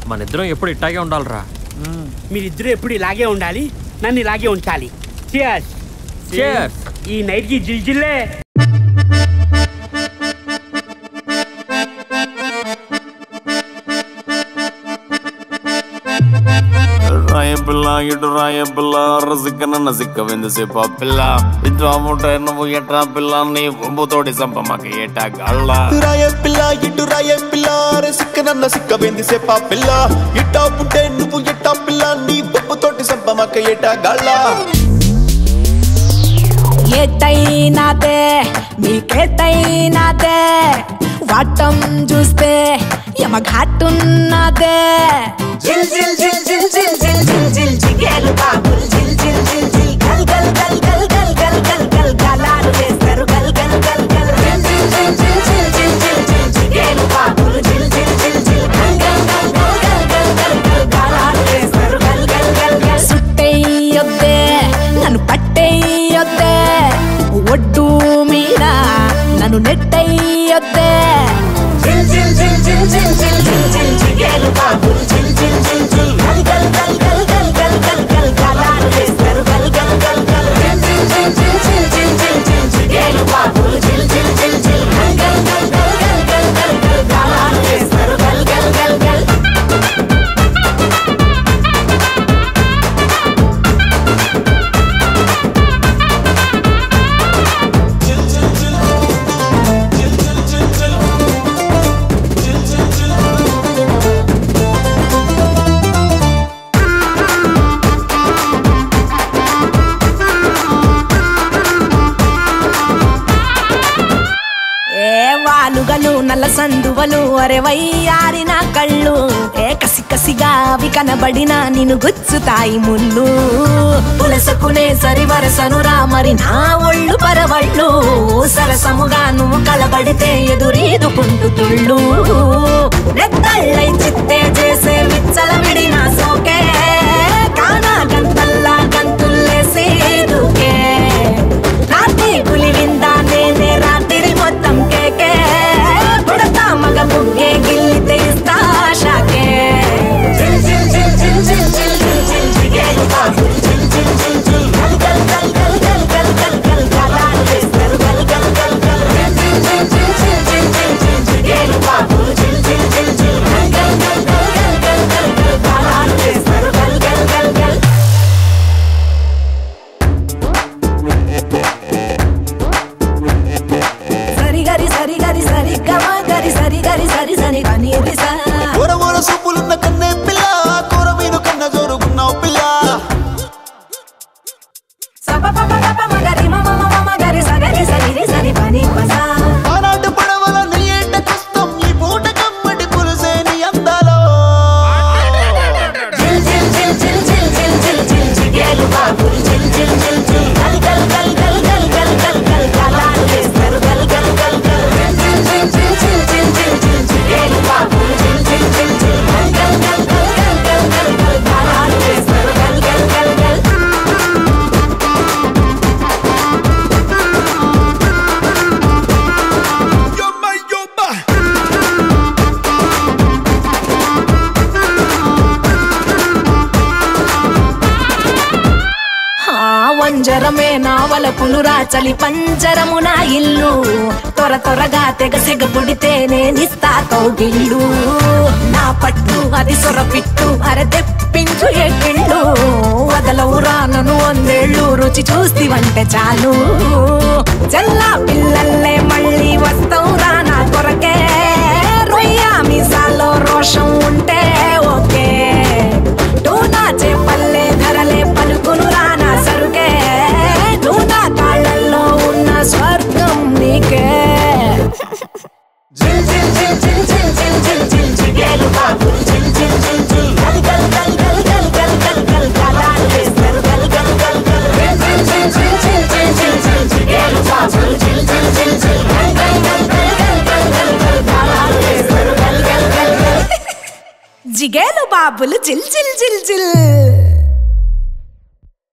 మన ఇద్దరం ఎప్పుడు ఇట్టాగే ఉండాలిరా మీరిద్దరూ ఎప్పుడు ఇలాగే ఉండాలి నన్ను ఇలాగే ఉంచాలి Cheers. Cheers. ఈ నైట్ కి జిల్ జిల్లే రాయ పిల్ల ఇటు రాయ పిల్ల రసిక్కన నసిక్క వెందుసేపు ఆ పిల్ల ఇటు అమ్ముట నువ్వు ఎట్రా పిల్ల నీ బొంబుతోటి సంప మాకు ఏటా గళ్ళ రాయ పిల్ల ఇటు రాయ పిల్ల అరే సిక్క నన్న సిక్క వెంది సెప్ప పిల్ల ఇట్టా పుట్టే నువ్వు ఎట్టా పిల్ల నీ బొబ్బుతోటి సంప మక్క ఏటా గాళ్ళ ఏటైనాదే మీకేటైనాదే వాటం చూస్తే యమఘాటున్నదే జిల్ జిల్ జిల్ జిల్ జిల్ జిల్ జిల్ జిల్ జిగేలు బాబుల్ జిల్ జిల్ జిల్ జిల్ గల్ గల్ గల్ గల్ గల్ గల్ గల్ గల్ గలాలు వేస్తారు గల్ గల్ గల్ గల్ జిల్ జిల్ జిల్ జిల్ జిల్ జిల్ జిల్ జిల్ జిగేలు బాబుల్ జిల్ జిల్ జిల్ జిల్ గల్ గల్ గల్ గల్ గల్ గల్ గల్ గల్ గలాలు వేస్తారు గల్ గల్ గల్ గల్ సుట్టేయొద్దే నన్ను పట్టేయొద్దే ఒడ్డు మీద నన్ను నెట్టేయొద్దే జిల్ జిల్ జిల్ జిల్ జిల్ జిల్ జిల్ జిల్ జిగేలు బాబుల్ జిల్ జిల్ జిల్ జిల్ గల్ గల్ గల్ గల్ గల్ గల్ గల్ గల్ గలాలు వేస్తారు గల్ గల్ గల్ గల్ జిల్ జిల్ జిల్ జిల్ జిల్ జిల్ జిల్ జిగేలు బాబుల్ జిల్ జిల్ జిల్ జిల్ గల్ గల్ గల్ గల్ గల్ గల్ గల్ గల్ గలాలు వేస్తారు గల్ గల్ గల్ గల్ ఏ వాలుగలు నల్ల సందువలు అరే వయ్యారిన కళ్ళు ఏ కసి కసిగా అవి కనబడిన నిన్ను గుచ్చుతాయి ముళ్ళు పులసకునే సరి వరసనురా మరి నా ఒళ్ళు పరవళ్ళు సరసముగా నువ్వు కలబడితే ఎదురీదుకుంటూ తుళ్ళు నెత్తళ్ళై చిత్తే చేసే విచ్చల విడిన సోకే కానా గంతల్లా గంతుల్లేసే దూకే రాత్రి పులి విందా నేనే రాత్రి మొత్తం కేకే పుడతా మగ బుగ్గే గిల్లితే ఇస్తా షాకే జిల్ జిల్ జిల్ జిల్ జిల్ జిల్ జిల్ జిల్ జిగేలు బాబు జిల్ జిల్ జిల్ జిల్ గల్ గల్ గల్ గల్ గల్ గల్ గల్ గల్ గలాలు వేస్తారు గల్ గల్ గల్ గల్ జిల్ జిల్ జిల్ జిల్ జిల్ జిల్ జిల్ జిగేలు బాబు జిల్ జిల్ జిల్ జిల్ గల్ గల్ గల్ గల్ గల్ గల్ గల్ గల్ గలాలు వేస్తారు గల్ గల్ గల్ గల్ సరి గరి సరి గరి సరి గమ గరి సరి గరి సరి సరి గని రిసా ఓర ఓర సొప్పులున్న కన్నే పిల్ల కూర మీను కన్న జోరుగున్నావు పిల్ల సప పప పప మగరి మమ మమ మగరి సగరి సరి రి సరి పని పసా ఆనాటి పడవల నీ ఏట కష్టం ఈ పూట కమ్మటి పులుసే నీ అందాలో జిల్ జిల్ జిల్ జిల్ జిల్ జిల్ జిల్ జిల్ జిగేలు బాబు జిల్ జిల్ జిల్ జిల్ గల్ గల్ గల్ గల్ గల్ గల్ గల్ గల్ గలాలు వేస్తారు గల్ గల్ గల్ గల్ జిల్ జిల్ జిల్ జిల్ జిల్ జిల్ జిల్ జిగేలు బాబు జిల్ జిల్ జిల్ జిల్ గల్ గల్ గల్ గల్ గల్ గల్ గల్ గల్ గలాలు వేస్తారు గల్ గల్ గల్ గల్ ఆ వంజరమే నావల పులురా చలి పంజరము నా ఇల్లు త్వర త్వరగా తెగ సెగ పుడితేనే నిస్తా కౌగిళ్ళు నా పట్టు అది సొరపిట్టు అర తెప్పించు ఎక్కిళ్ళు వదలవురా నన్ను వందేళ్ళు రుచి చూస్తివంటే చాలు చల్లా పిల్లల్లే మళ్ళీ వస్తావురా నా కొరకే రొయ్య మీసాల్లో రోషం ఉంటే ఓకే టూనా చేపల్లే ధరలే పలుకును రానా సరుకే టూనా కాళ్ళల్లో ఉన్న స్వర్గం నీకే జిల్ జిల్ జిల్ జిల్ జిల్ జిల్ జిల్ జిల్ జిగేలు బాబు జిల్ జిల్ జిల్ జిల్ గల్ గల్ గల్ గల్ గల్ గల్ గల్ గల్ గలాలు వేస్తారు గల్ గల్ గల్ గల్ జిల్ జిల్ జిల్ జిల్ జిల్ జిల్ జిల్ జిగేలు బాబు జిల్ జిల్ జిల్ జిల్ గల్ గల్ గల్ గల్ గల్ గల్ గల్ గల్ గలాలు వేస్తారు గల్ గల్ గల్ గల్ జిగేలు బాబులు జిల్ జిల్ జిల్ జిల్